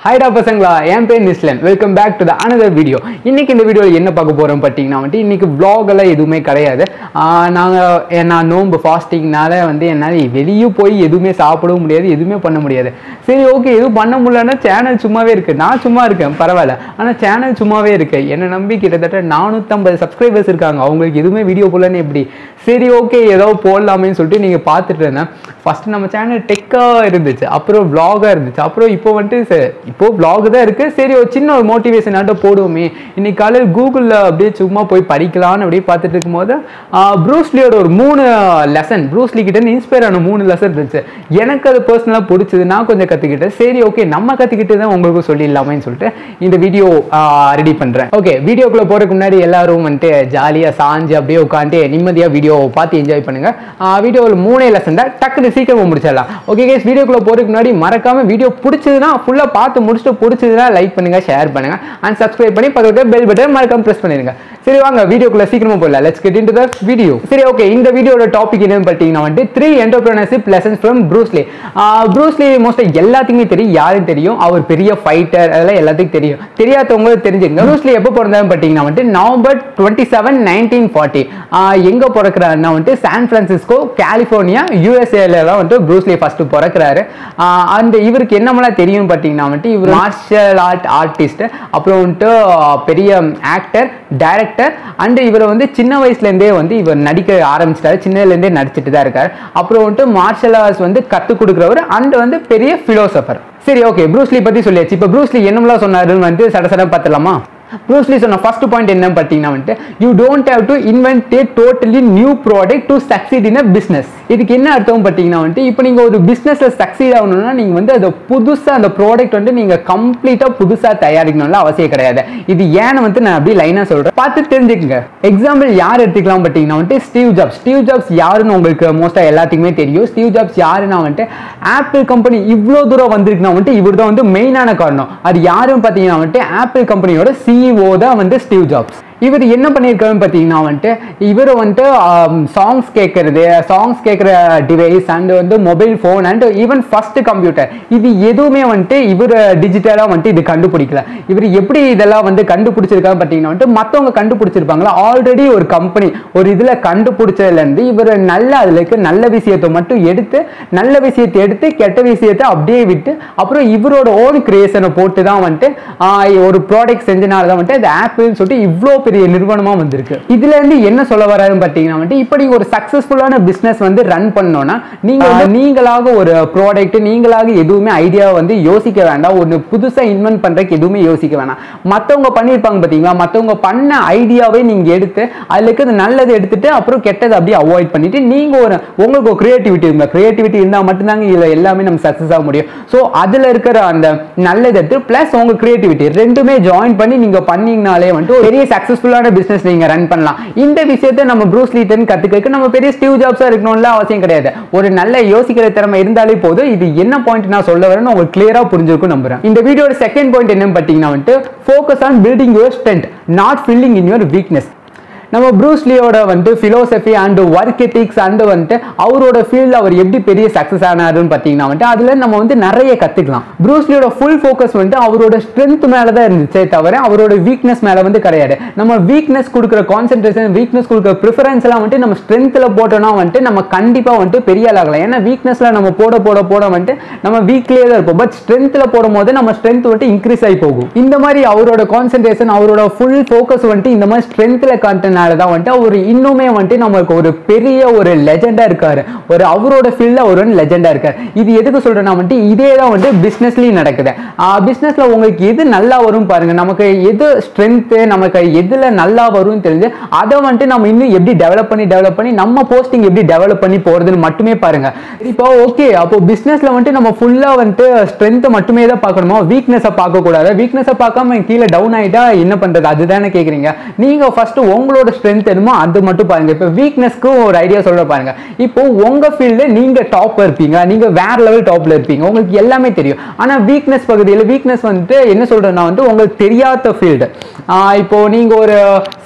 ஹைடா பசங்களா என் பேர் Nislan welcome back to the another video இன்னைக்கு இந்த வீடியோவில் என்ன பார்க்க போகிறோம் பார்த்தீங்கன்னா வந்துட்டு இன்னைக்கு vlog எல்லாம் எதுவுமே கிடையாது நாங்கள் நான் நோம்பு ஃபாஸ்டிங்னால வந்து என்னால் வெளியே போய் எதுவுமே சாப்பிடவும் முடியாது எதுவுமே பண்ண முடியாது சரி ஓகே எதுவும் பண்ண முடியலன்னா சேனல் சும்மாவே இருக்கு நான் சும்மா இருக்கேன் பரவாயில்ல ஆனால் சேனல் சும்மாவே இருக்கு என்னை நம்பி கிட்டத்தட்ட நானூற்றம்பது சப்ஸ்கிரைபர்ஸ் இருக்காங்க அவங்களுக்கு எதுவுமே வீடியோ போடலன்னு எப்படி சரி ஓகே ஏதோ போடலாமேன்னு சொல்லிட்டு நீங்கள் பார்த்துட்டு இருந்தேன் ஃபஸ்ட்டு நம்ம சேனல் டெக்காக இருந்துச்சு அப்புறம் vlog-ஆ இருந்துச்சு அப்புறம் இப்போ வந்துட்டு சரி, இப்போ vlog தான் இருக்கு சரி ஒரு சின்ன ஒரு மோட்டிவேஷன் ஆட்டம் போடுவோமே இன்னைக்கு காலையில் கூகுளில் அப்படியே சும்மா போய் படிக்கலாம்னு அப்படியே பார்த்துட்டு இருக்கும்போது ப்ரூஸ்லியோட ஒரு மூணு லெசன் ப்ரூஸ்லி கிட்ட இன்ஸ்பயர் ஆன மூணு லெசன் இருந்துச்சு எனக்கு அது பர்சனலாக பிடிச்சது நான் கொஞ்சம் கற்றுக்கிட்டேன் சரி ஓகே நம்ம கற்றுக்கிட்டு தான் உங்களுக்கு சொல்லிடலாமேன்னு சொல்லிட்டு இந்த வீடியோ ரெடி பண்ணுறேன் ஓகே வீடியோக்குள்ளே போகிறதுக்கு முன்னாடி எல்லாரும் வந்துட்டு ஜாலியாக சாஞ்சு அப்படியே உட்காந்து நிம்மதியாக வீடியோ பார்த்து என்ஜாய் பண்ணுங்க வீடியோவில் மூணே லெசன் தான் டக்குனு சீக்கிரமா முடிச்சிடலாம் ஓகே கேஸ் வீடியோக்குள்ளே போகிறதுக்கு முன்னாடி மறக்காம வீடியோ பிடிச்சதுன்னா ஃபுல்லாக பார்த்து முடிச்சுட்டு பிடிச்சதுன்னா லைக் பண்ணுங்க ஷேர் பண்ணுங்க அண்ட் சப்ஸ்கிரைப் பண்ணி பக்கத்தில் பெல் பட்டன் மறக்காம ப்ரெஸ் பண்ணிருங்க சரி வாங்க வீடியோக்குள்ள சீக்கிரமா போடலாம் let's get into the video சரி ஓகே இந்த வீடியோட டாபிக் என்னன்னு பார்த்தீங்கன்னா வந்துட்டு three entrepreneurship lessons from Bruce Lee Bruce Lee மோஸ்ட்டாக எல்லாத்துக்குமே தெரியும் யாரும் தெரியும் அவர் பெரிய ஃபைட்டர் அதெல்லாம் எல்லாத்துக்கும் தெரியும் தெரியாதவங்க தெரிஞ்சுங்க ப்ரூஸ்லி எப்போ பிறந்தாருன்னு பார்த்தீங்கன்னா வந்துட்டு November twenty seven nineteen forty எங்கே பிறக்கிறாருன்னா வந்துட்டு சான் பிரான்சிஸ்கோ கலிஃபோர்னியா யூஎஸ்ஏல தான் வந்துட்டு ப்ரூஸ்லி ஃபர்ஸ்ட் பிறக்கிறாரு அந்த இவருக்கு என்னமெல்லாம் தெரியும் பார்த்தீங்கன்னா வந்துட்டு இவர் மார்ஷல் ஆர்ட் ஆர்டிஸ்ட் அப்புறம் வந்துட்டு பெரிய ஆக்டர் டைரக்டர் அண்ட் இவரை வந்து சின்ன வயசுலேருந்தே வந்து இவர் நடிக்க ஆரம்பிச்சிட்டாரு சின்னதுலேருந்தே நடிச்சிட்டு தான் இருக்காரு அப்புறம் வந்துட்டு மார்ஷல் ஆர்ட்ஸ் வந்து கற்றுக் கொடுக்குறவர் அண்ட் வந்து பெரிய ஃபிலோசபர் சரி ஓகே ப்ரூஸ்லி பற்றி சொல்லியாச்சு இப்போ ப்ரூஸ்லி என்னமெல்லாம் சொன்னாருன்னு வந்து சட சட பார்த்துலாமா ப்ரூஸ்லி சொன்ன ஃபர்ஸ்ட் பாயிண்ட் என்ன பார்த்தீங்கன்னா வந்துட்டு you don't have to invent a totally new product to succeed in a business இதுக்கு என்ன அர்த்தம் பார்த்தீங்கன்னா வந்துட்டு இப்போ நீங்கள் ஒரு பிஸ்னஸில் சக்சீட் ஆகணும்னா நீங்கள் வந்து அதை புதுசாக அந்த ப்ராடக்ட் வந்து நீங்கள் கம்ப்ளீட்டாக புதுசாக தயாரிக்கணும்ல அவசியம் கிடையாது இது ஏன்னு வந்து நான் அப்படி லைனாக சொல்கிறேன் பார்த்து தெரிஞ்சுக்கங்க எக்ஸாம்பிள் யார் எடுத்துக்கலாம் பார்த்தீங்கன்னா வந்துட்டு ஸ்டீவ் ஜாப்ஸ் ஸ்டீவ் ஜாப்ஸ் யாருன்னு உங்களுக்கு மோஸ்ட்டாக எல்லாத்துக்குமே தெரியும் ஸ்டீவ் ஜாப்ஸ் யாருன்னா வந்துட்டு ஆப்பிள் கம்பெனி இவ்வளோ தூரம் வந்திருக்குன்னா வந்துட்டு இவர் தான் வந்து மெயினான காரணம் அது யாருன்னு பார்த்தீங்கன்னா வந்துட்டு ஆப்பிள் கம்பெனியோட சிஇஓ தான் வந்து ஸ்டீவ் ஜாப்ஸ் இவர் என்ன பண்ணியிருக்காருன்னு பார்த்தீங்கன்னா வந்துட்டு இவர் வந்துட்டு சாங்ஸ் கேட்கறது சாங்ஸ் கேட்குற டிவைஸ் அண்ட் வந்து mobile phone and even first computer இது எதுவுமே வந்துட்டு இவர் டிஜிட்டலாக வந்துட்டு இது கண்டுபிடிக்கல இவர் எப்படி இதெல்லாம் வந்து கண்டுபிடிச்சிருக்காரு பார்த்தீங்கன்னா வந்துட்டு மற்றவங்க கண்டுபிடிச்சிருப்பாங்களா ஆல்ரெடி ஒரு கம்பெனி ஒரு இதில் கண்டுபிடிச்சதுலேருந்து இவர் நல்ல அதில் இருக்க நல்ல விஷயத்தை மட்டும் எடுத்து நல்ல விஷயத்தை எடுத்து கெட்ட விஷயத்தை அப்படியே விட்டு அப்புறம் இவரோட ஓன் கிரியேஷனை போட்டு தான் வந்துட்டு ஆஹ், ஒரு ப்ராடக்ட் செஞ்சனால தான் வந்துட்டு இந்த ஆப்பிள்னு சொல்லிட்டு இவ்வளோ பெரிய நிறுவனமா வந்திருக்கு இதுல இருந்து என்ன சொல்ல வராருன்னு பார்த்தீங்கன்னா வந்துட்டு இப்படி ஒரு சக்சஸ்ஃபுல்லான பிசினஸ் வந்து ரன் பண்ணோம்னா நீங்க வந்து நீங்களாக ஒரு ப்ராடக்ட் நீங்களாக எதுவுமே ஐடியா வந்து யோசிக்க வேண்டாம் ஒன்று புதுசா இன்வென்ட் பண்றதுக்கு எதுவுமே யோசிக்க வேணாம் மத்தவங்க பண்ணியிருப்பாங்க பாத்தீங்களா மத்தவங்க பண்ண ஐடியாவை நீங்க எடுத்து அதுல இருக்கிறது நல்லதை எடுத்துட்டு அப்புறம் கெட்டதை அப்படியே அவாய்ட் பண்ணிட்டு நீங்க ஒரு உங்களுக்கு ஒரு கிரியேட்டிவிட்டி இருந்தா கிரியேட்டிவிட்டி இருந்தால் மட்டும்தாங்க இதுல எல்லாமே நம்ம சக்சஸ் ஆக முடியும் ஸோ அதுல இருக்கிற அந்த நல்லதை எடுத்து பிளஸ் உங்க கிரியேட்டிவிட்டி ரெண்டுமே ஜாயின் பண்ணி நீங்க பண்ணீங்கனாலே வந்துட்டு ஒரு பெரிய சக்சஸ்ஃபுல்லான பிசினஸ் நீங்க ரன் பண்ணலாம் இந்த விஷயத்தை நம்ம ப்ரூஸ் லீட்டன் கத்துக்க நம்ம பெரிய ஸ்டீவ் ஜாப்ஸா இருக்கணும்ல அவசியம் கிடையாது ஒரு நல்ல யோசிக்கிற திறமை இருந்தாலே போதும் இது என்ன பாயிண்ட் நான் சொல்ல வரேன்னு உங்களுக்கு கிளியரா புரிஞ்சிருக்கும் நம்புறேன் இந்த வீடியோட செகண்ட் பாயிண்ட் என்னன்னு பார்த்தீங்கன்னா வந்துட்டு focus on building your strength not filling in your weakness நம்ம ப்ரூஸ்லியோட வந்து philosophy and work ethics and வந்துட்டு அவரோட ஃபீல்டில் அவர் எப்படி பெரிய சக்ஸஸ் ஆனாருன்னு பார்த்தீங்கன்னா வந்துட்டு அதில் நம்ம வந்து நிறைய கற்றுக்கலாம் ப்ரூஸ்லியோட ஃபுல் ஃபோக்கஸ் வந்துட்டு அவரோட ஸ்ட்ரென்த் மேலே தான் இருந்துச்சே தவிர அவரோட வீக்னஸ் மேலே வந்து கிடையாது நம்ம வீக்னஸ் கொடுக்குற கான்சென்ட்ரேஷன் வீக்னஸ் கொடுக்குற ப்ரிஃபரன்ஸ் எல்லாம் வந்துட்டு நம்ம ஸ்ட்ரென்த்தில் போட்டோம்னா வந்துட்டு நம்ம கண்டிப்பாக வந்துட்டு பெரிய ஆள் ஆகலாம் ஏன்னா வீக்னஸில் நம்ம போட போட போட வந்துட்டு நம்ம வீக்லேயே தான் இருப்போம் பட் ஸ்ட்ரென்த்தில் போடும் போது நம்ம ஸ்ட்ரென்த் வந்துட்டு இன்க்ரீஸ் ஆகி போகும் இந்த மாதிரி அவரோட கான்சென்ட்ரேஷன் அவரோட ஃபுல் ஃபோக்கஸ் வந்துட்டு இந்த மாதிரி ஸ்ட்ரென்த்தில் காட்டினால தான் வந்துட்டு அவர் இன்னுமே வந்துட்டு நமக்கு ஒரு பெரிய ஒரு லெஜெண்டா இருக்காரு ஒரு அவரோட ஃபீல்டில் ஒரு லெஜெண்டா இருக்காரு இது எதுக்கு சொல்றேன்னா வந்துட்டு இதே தான் வந்துட்டு பிஸ்னஸ்லயும் நடக்குது பிஸ்னஸ்ல உங்களுக்கு எது நல்லா வரும் பாருங்க நமக்கு எது ஸ்ட்ரென்த்து நமக்கு எதுல நல்லா வரும்னு தெரிஞ்சு அதை வந்துட்டு நம்ம இன்னும் எப்படி டெவலப் பண்ணி டெவலப் பண்ணி நம்ம போஸ்டிங் எப்படி டெவலப் பண்ணி போறதுன்னு மட்டுமே பாருங்க இப்போ ஓகே அப்போ பிஸ்னஸ்ல வந்துட்டு நம்ம ஃபுல்லா வந்துட்டு ஸ்ட்ரென்த்தை மட்டுமே தான் பார்க்கணுமா வீக்னஸை பார்க்க கூடாது வீக்னஸை பார்க்காம கீழே டவுன் ஆயிட்டா என்ன பண்றது அதுதானே கேக்குறீங்க நீங்க ஃபர்ஸ்ட் உங்களோட ஸ்ட்ரென்த் என்னமோ அது மட்டும் பாருங்க இப்போ வீக்னஸ்க்கு ஒரு ஐடியா சொல்ல பாருங்க இப்போ உங்க ஃபீல்டு நீங்க டாப் இருப்பீங்க நீங்க வேற லெவல் டாப்ல இருப்பீங்க உங்களுக்கு எல்லாமே தெரியும் ஆனா வீக்னஸ் பகுதியில் வீக்னஸ் வந்துட்டு என்ன சொல்றேன்னா வந்து உங்களுக்கு தெரியாத ஃபீல்டு இப்போ நீங்க ஒரு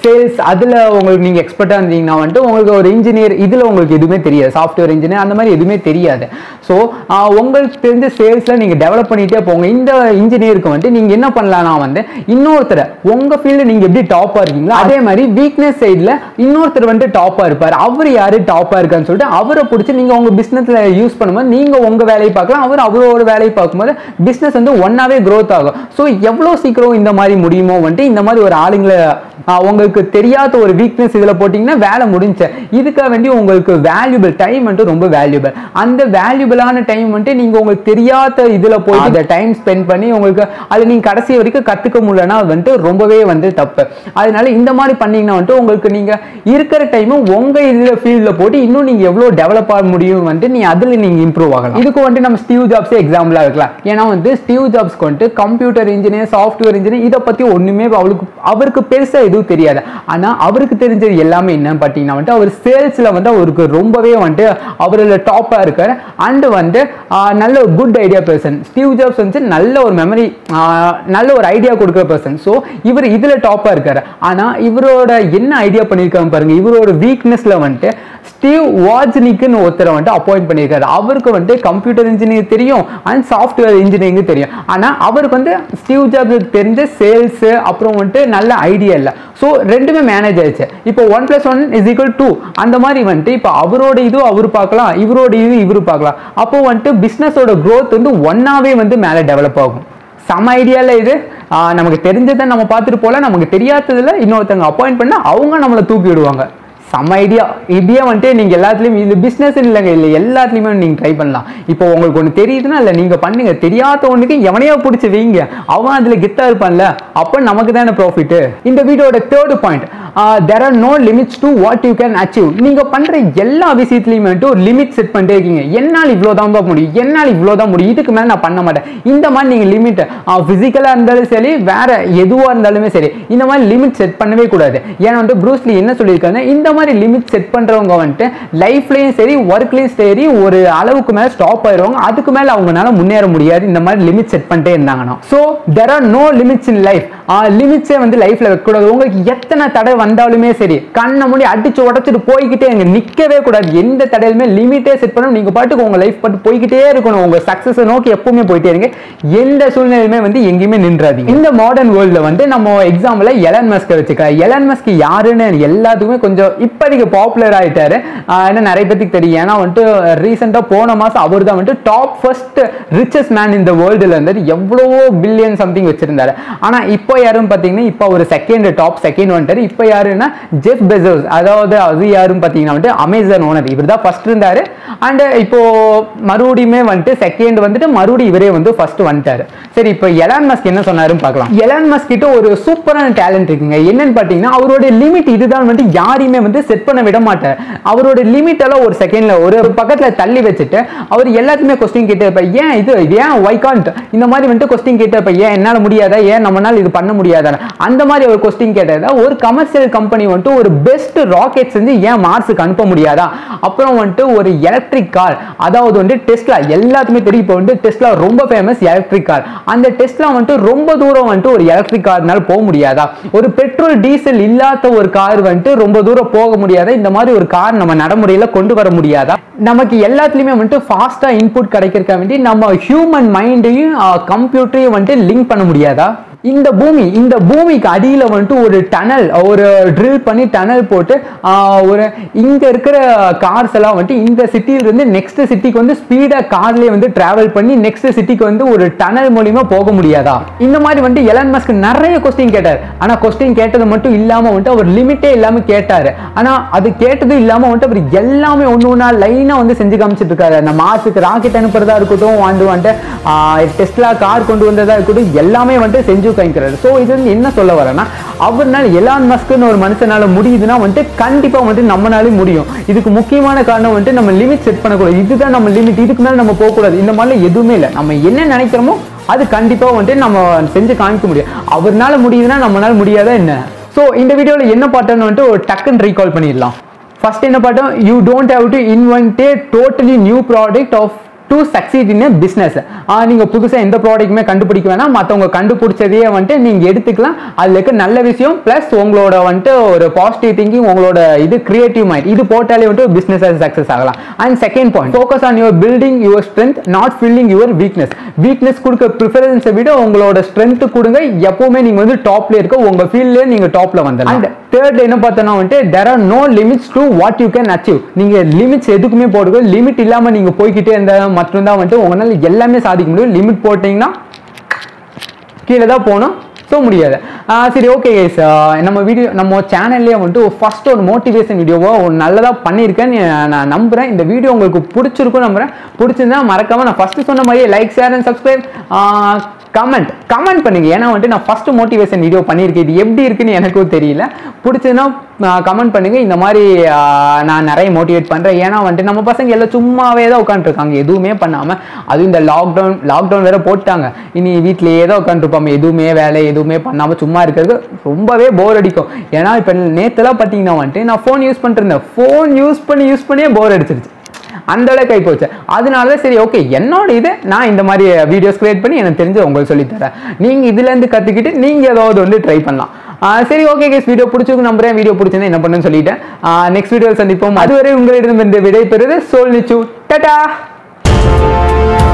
சேல்ஸ் அதில் உங்களுக்கு நீங்கள் எக்ஸ்பர்ட்டாக இருந்தீங்கன்னா வந்துட்டு உங்களுக்கு ஒரு இன்ஜினியர் இதில் உங்களுக்கு எதுவுமே தெரியாது சாஃப்ட்வேர் இன்ஜினியர் அந்த மாதிரி எதுவுமே தெரியாது ஸோ உங்களுக்கு தெரிஞ்ச சேல்ஸில் நீங்கள் டெவலப் பண்ணிகிட்டே போங்க இந்த இன்ஜினியருக்கு வந்துட்டு நீங்கள் என்ன பண்ணலாம்னா வந்து இன்னொருத்தரை உங்கள் ஃபீல்டு நீங்கள் எப்படி டாப்பாக இருக்கீங்களோ அதே மாதிரி வீக்னஸ் சைடில் இன்னொருத்தர் வந்துட்டு டாப்பாக இருப்பார் அவர் யார் டாப்பாக இருக்கான்னு சொல்லிட்டு அவரை பிடிச்சி நீங்கள் உங்கள் பிஸ்னஸில் யூஸ் பண்ணும்போது நீங்கள் உங்கள் வேலையை பார்க்கலாம் அவர் அவரோட வேலையை பார்க்கும்போது பிஸ்னஸ் வந்து ஒன்னாவே growth ஆகும் ஸோ எவ்வளோ சீக்கிரம் இந்த மாதிரி முடியுமோ வந்துட்டு இந்த மாதிரி ஒரு ஆளுங்களை ஆஹ், உங்களுக்கு தெரியாத ஒரு வீக்னஸ் இதில் போட்டிங்கன்னா வேலை முடிஞ்ச இதுக்காக வேண்டி உங்களுக்கு வேல்யூபிள் டைம் வந்துட்டு ரொம்ப வேல்யூபிள் அந்த வேல்யூபிளான டைம் வந்துட்டு நீங்கள் உங்களுக்கு தெரியாத இதில் போயிட்டு இந்த டைம் ஸ்பெண்ட் பண்ணி உங்களுக்கு அது நீங்கள் கடைசி வரைக்கும் கற்றுக்க முடியலன்னா அது வந்துட்டு ரொம்பவே வந்து தப்பு அதனால இந்த மாதிரி பண்ணீங்கன்னா வந்துட்டு உங்களுக்கு நீங்கள் இருக்கிற டைமும் உங்கள் இதில் ஃபீல்டில் போட்டு இன்னும் நீங்கள் எவ்வளோ டெவலப் ஆக முடியும் வந்துட்டு நீ அதில் நீங்கள் இம்ப்ரூவ் ஆகலாம் இதுக்கு வந்துட்டு நம்ம ஸ்டீவ் ஜாப்ஸே எக்ஸாம்பிளாக இருக்கலாம் ஏன்னா வந்து ஸ்டீவ் ஜாப்ஸ்க்கு வந்துட்டு கம்ப்யூட்டர் இன்ஜினியர் சாஃப்ட்வேர் இன்ஜினியர் இதை பற்றி ஒன்றுமே அவளுக்கு அவருக்கு பெருசாக எதுவும் தெரியாது ஆனால் அவருக்கு தெரிஞ்சது எல்லாமே என்னன்னு பார்த்தீங்கன்னா வந்துட்டு அவர் சேல்ஸில் வந்து அவருக்கு ரொம்பவே வந்துட்டு அவரில் டாப்பாக இருக்கார் அண்டு வந்து ஆஹ், நல்ல ஒரு good idea person Steve Jobs வந்து நல்ல ஒரு மெமரி நல்ல ஒரு ஐடியா கொடுக்குற பர்சன் ஸோ இவர் இதில் டாப்பாக இருக்காரு ஆனால் இவரோட என்ன ஐடியா பண்ணியிருக்காங்க பாருங்க இவரோட வீக்னஸில் வந்துட்டு ஸ்டீவ் வாஜ்னிக்குன்னு ஒருத்தரை வந்துட்டு அப்பாயிண்ட் பண்ணியிருக்காரு அவருக்கு வந்துட்டு கம்ப்யூட்டர் இன்ஜினியர் தெரியும் அண்ட் சாஃப்ட்வேர் இன்ஜினியரிங் தெரியும் ஆனால் அவருக்கு வந்து ஸ்டீவ் ஜாப்ஸுக்கு தெரிஞ்ச சேல்ஸு அப்புறம் வந்துட்டு நல்ல ஐடியா இல்லை ஸோ ரெண்டுமே மேனேஜ் ஆயிடுச்சு இப்போ one plus one is equal to அந்த மாதிரி வந்துட்டு இப்போ அவரோட இது அவர் பார்க்கலாம் இவரோட இது இவரு பார்க்கலாம் அப்போ வந்துட்டு பிஸ்னஸோட growth வந்து ஒன்னாவே வந்து மேலே டெவலப் ஆகும் செம ஐடியாவில் இது ஆஹ் நமக்கு தெரிஞ்சதை நம்ம பார்த்துட்டு போல நமக்கு தெரியாததுல இன்னொருத்தவங்க அப்பாயிண்ட் பண்ணா அவங்க நம்மளை தூக்கி விடுவாங்க செம்ம ஐடியா இப்படியே வந்துட்டு நீங்கள் எல்லாத்துலேயும் இது பிஸ்னஸ் இல்லைங்க இல்லை எல்லாத்துலேயுமே நீங்கள் ட்ரை பண்ணலாம் இப்போ உங்களுக்கு ஒன்று தெரியுதுன்னா இல்லை நீங்கள் பண்ணுங்க தெரியாத ஒன்றுக்கு எவனையோ பிடிச்சி வைங்க அவன் அதில் கெத்தாக இருப்பான்ல அப்போ நமக்கு தானே ப்ராஃபிட்டு இந்த வீடியோட third point there are no limits to what you can achieve நீங்கள் பண்ணுற எல்லா விஷயத்துலையுமே வந்துட்டு ஒரு லிமிட் செட் பண்ணிட்டே இருக்கீங்க என்னால் இவ்வளோ தான் முடியும் என்னால் இவ்வளோ தான் முடியும் இதுக்கு மேலே நான் பண்ண மாட்டேன் இந்த மாதிரி நீங்கள் லிமிட் ஃபிசிக்கலாக இருந்தாலும் சரி வேற எதுவாக இருந்தாலுமே சரி இந்த மாதிரி லிமிட் செட் பண்ணவே கூடாது ஏன்னா வந்து ப்ரூஸ்லி என்ன சொல்லியிருக்காங்க இந்த மாதிரி லிமிட் செட் பண்ணுறவங்க வந்துட்டு லைஃப்லேயும் சரி ஒர்க்லேயும் சரி ஒரு அளவுக்கு மேலே ஸ்டாப் ஆயிடுவாங்க அதுக்கு மேலே அவங்களால முன்னேற முடியாது இந்த மாதிரி லிமிட் செட் பண்ணிட்டே இருந்தாங்கன்னா so there are no limits in life லிமிட்ஸே வந்து லைஃப்ல வைக்கக்கூடாது உங்களுக்கு எத்தனை தடை வந்தாலுமே சரி கண்ணை மூடி அடிச்சு உடச்சிட்டு போய்கிட்டே அங்கே நிற்கவே கூடாது எந்த தடையிலுமே லிமிட்டே செட் பண்ணணும் நீங்கள் பாட்டுக்கு உங்கள் லைஃப் பாட்டு போய்கிட்டே இருக்கணும் உங்கள் சக்ஸஸை நோக்கி எப்பவுமே போயிட்டே இருங்க எந்த சூழ்நிலையுமே வந்து எங்கேயுமே நின்றாதீங்க இந்த மாடர்ன் வேர்ல்டில் வந்து நம்ம எக்ஸாம்பிள் எலன் மஸ்கை வச்சுக்கலாம் எலன் மஸ்க் யாருன்னு எல்லாத்துக்குமே கொஞ்சம் இப்போதைக்கு பாப்புலர் ஆயிட்டாரு ஆஹ் ஏன்னா நிறைய பேத்துக்கு தெரியும் ஏன்னா வந்துட்டு ரீசெண்டாக போன மாதம் அவர் தான் வந்துட்டு டாப் ஃபர்ஸ்ட் ரிச்சஸ்ட் மேன் இந்த வேர்ல்டில் இருந்தது எவ்வளவோ பில்லியன் சம்திங் வச்சிருந்தாரு ஆனால் இப்போ யாருன்னு பார்த்தீங்கன்னா இப்போ ஒரு செகண்ட் டாப் செகண்ட் வந்துட்டாரு இப்போ யாருன்னா ஜெஃப் பெசோஸ் அதாவது அது யாருன்னு பார்த்தீங்கன்னா வந்துட்டு அமேசான் ஓனர் இவர் தான் ஃபர்ஸ்ட் இருந்தாரு அண்ட் இப்போ மறுபடியுமே வந்துட்டு செகண்ட் வந்துட்டு மறுபடியும் இவரே வந்து ஃபர்ஸ்ட் வந்துட்டாரு சரி இப்போ எலான் மஸ்க் என்ன சொன்னாருன்னு பார்க்கலாம் எலான் மஸ்க் கிட்ட ஒரு சூப்பரான டேலண்ட் இருக்குங்க என்னன்னு பார்த்தீங்கன்னா அவரோட லிமிட் இதுதான் வந்து யாரையுமே வந்து செட் பண்ண விட மாட்டார் அவரோட லிமிட் எல்லாம் ஒரு செகண்ட்ல ஒரு பக்கத்துல தள்ளி வச்சுட்டு அவர் எல்லாத்தையுமே கொஸ்டின் கேட்டு இருப்பார் ஏன் இது இது ஏன் ஒய் கான்ட் இந்த மாதிரி வந்துட்டு கொஸ்டின் கேட்டு இருப்பார் ஏன் என்னால முடியாதா ஏன் நம்மளால இது பண்ண முடியாதா அந்த மாதிரி ஒரு கொஸ்டின் கேட்டதா ஒரு கமர்ஷியல் கம்பெனி வந்துட்டு ஒரு பெஸ்ட் ராக்கெட் செஞ்சு ஏன் மார்ஸுக்கு அனுப்ப முடியாதா அப்புறம் வந்துட்டு ஒரு எலக்ட்ரிக் கார் அதாவது வந்து டெஸ்லா எல்லாத்துக்குமே தெரியும் இப்போ வந்து டெஸ்லா ரொம்ப ஃபேமஸ் எலக்ட்ரிக் கார் அந்த டெஸ்லா வந்துட்டு ரொம்ப தூரம் வந்துட்டு ஒரு எலக்ட்ரிக் கார்னால போக முடியாதா ஒரு பெட்ரோல் டீசல் இல்லாத ஒரு கார் வந்துட்டு ரொம்ப தூரம் போக முடியாதா இந்த மாதிரி ஒரு கார் நம்ம நடைமுறையில கொண்டு வர முடியாதா நமக்கு எல்லாத்துலயுமே வந்துட்டு ஃபாஸ்டா இன்புட் கிடைக்கிறக்க வேண்டி நம்ம ஹியூமன் மைண்டையும் கம்ப்யூட்டரையும் வந்துட்டு லிங்க் பண்ண முடியாதா இந்த பூமி இந்த பூமிக்கு அடியில் வந்துட்டு ஒரு டனல் ஒரு ட்ரில் பண்ணி டனல் போட்டு ஆஹ், ஒரு இங்கே இருக்கிற கார்ஸ் எல்லாம் வந்துட்டு இந்த சிட்டியிலிருந்து நெக்ஸ்ட் சிட்டிக்கு வந்து ஸ்பீடாக கார்லேயே வந்து டிராவல் பண்ணி நெக்ஸ்ட் சிட்டிக்கு வந்து ஒரு டனல் மூலியமா போக முடியாதா இந்த மாதிரி வந்துட்டு எலன் மஸ்க் நிறைய கொஸ்டின் கேட்டார் ஆனால் கொஸ்டின் கேட்டது மட்டும் இல்லாமல் வந்துட்டு அவர் லிமிட்டே இல்லாமல் கேட்டார் ஆனால் அது கேட்டதும் இல்லாமல் வந்துட்டு அவர் எல்லாமே ஒன்று ஒன்றா லைனாக வந்து செஞ்சு காமிச்சிட்டு இருக்காரு அந்த மார்ஸுக்கு ராக்கெட் அனுப்புறதா இருக்கட்டும் வந்து வந்துட்டு டெஸ்லா கார் கொண்டு வந்ததா இருக்கட்டும் எல்லாமே வந்துட்டு செஞ்சு காமிக்கிறாரு ஸோ இது வந்து என்ன சொல்ல வரேன்னா அவர்னால எலான் மஸ்க்னு ஒரு மனுஷனால முடியுதுன்னா வந்துட்டு கண்டிப்பா வந்துட்டு நம்மளாலே முடியும் இதுக்கு முக்கியமான காரணம் வந்துட்டு நம்ம லிமிட் செட் பண்ணக்கூடாது இதுதான் நம்ம லிமிட் இதுக்கு மேல நம்ம போகக்கூடாது இந்த மாதிரிலாம் எதுவுமே இல்லை நம்ம என்ன நினைக்கிறோமோ அது கண்டிப்பா வந்துட்டு நம்ம செஞ்சு காமிக்க முடியும் அவர்னால முடியுதுன்னா நம்மளால முடியாதா என்ன ஸோ இந்த வீடியோவில் என்ன பார்த்தோன்னு வந்துட்டு ஒரு டக்குன்னு ரீகால் பண்ணிடலாம் ஃபர்ஸ்ட் என்ன பார்த்தோம் you don't have to invent a totally new product of to succeed in business நீங்கள் புதுசாக எந்த ப்ராடக்ட்டுமே கண்டுபிடிக்க வேணாம் மற்றவங்க கண்டுபிடிச்சதையே வந்துட்டு நீங்கள் எடுத்துக்கலாம் அதில் இருக்க நல்ல விஷயம் ப்ளஸ் உங்களோட வந்துட்டு ஒரு பாசிட்டிவ் திங்கிங் உங்களோட இது கிரியேட்டிவ் மைண்ட் இது போட்டாலே வந்துட்டு பிஸ்னஸ் சக்ஸஸ் ஆகலாம் and second point focus on your building your strength not filling your weakness weakness கொடுக்க ப்ரிஃபரன்ஸை விட உங்களோட ஸ்ட்ரென்த் கொடுங்க எப்பவுமே நீங்கள் வந்து டாப்ல இருக்க உங்கள் ஃபீல்ட்லேயே நீங்கள் டாப்ல வந்துடலாம் அண்ட் தேர்ட் என்ன பார்த்தோன்னா வந்துட்டு there are no limits to what you can achieve நீங்கள் லிமிட்ஸ் எதுக்குமே போடுங்க லிமிட் இல்லாமல் நீங்கள் போய்கிட்டே இருந்தால் மட்டும்தான் வந்துட்டு உங்களால் எல்லாமே சாதிக்க முடியும் லிமிட் போட்டிங்கன்னா கீழே தான் போகணும் ஸோ முடியாது ஆஹ் சரி ஓகே கைஸ் நம்ம வீடியோ நம்ம சேனல்லே வந்துட்டு ஃபர்ஸ்ட் ஒரு மோட்டிவேஷன் வீடியோவோ ஒரு நல்லதாக பண்ணியிருக்கேன்னு நான் நம்புகிறேன் இந்த வீடியோ உங்களுக்கு பிடிச்சிருக்கும் நம்புகிறேன் பிடிச்சிருந்தா மறக்காம நான் ஃபஸ்ட்டு சொன்ன மாதிரியே like share and subscribe comment comment பண்ணுங்க ஏன்னா வந்துட்டு நான் ஃபர்ஸ்ட் மோட்டிவேஷன் வீடியோ பண்ணியிருக்கேன் இது எப்படி இருக்குன்னு எனக்கும் தெரியல பிடிச்சதுன்னா கமெண்ட் பண்ணுங்க இந்த மாதிரி ஆஹ், நான் நிறைய மோட்டிவேட் பண்ணுறேன் ஏன்னா வந்துட்டு நம்ம பசங்க எல்லாம் சும்மாவே தான் உட்காந்துருக்காங்க எதுவுமே பண்ணாமல் அதுவும் இந்த லாக்டவுன் லாக்டவுன் வேற போட்டாங்க இனி வீட்டிலேயே தான் உட்காந்துருப்பாங்க எதுவுமே வேலை எதுவுமே பண்ணாமல் சும்மா இருக்கிறது ரொம்பவே போர் அடிக்கும் ஏன்னா இப்போ நேற்றுலாம் பார்த்தீங்கன்னா வந்துட்டு நான் ஃபோன் யூஸ் பண்ணிட்டு இருந்தேன் ஃபோன் யூஸ் பண்ணி யூஸ் பண்ணியே போர் அடிச்சிருச்சு அந்த அளவுக்கு ஆகி போச்சு அதனால தான் சரி ஓகே என்னோட இது நான் இந்த மாதிரி வீடியோஸ் கிரியேட் பண்ணி எனக்கு தெரிஞ்சு உங்களுக்கு சொல்லித்தரேன் நீங்கள் இதுலேருந்து கற்றுக்கிட்டு நீங்கள் ஏதாவது வந்து ட்ரை பண்ணலாம் ஆஹ் சரி ஓகே கேஸ் வீடியோ பிடிச்சிருக்கு நம்புறேன் வீடியோ பிடிச்சிருந்தா என்ன பண்ணுன்னு சொல்லிட்டேன் நெக்ஸ்ட் வீடியோவில் சந்திப்போம் அதுவரை உங்களிடம் இந்த விடை பெறுது சோல் நிச்சு டட்டா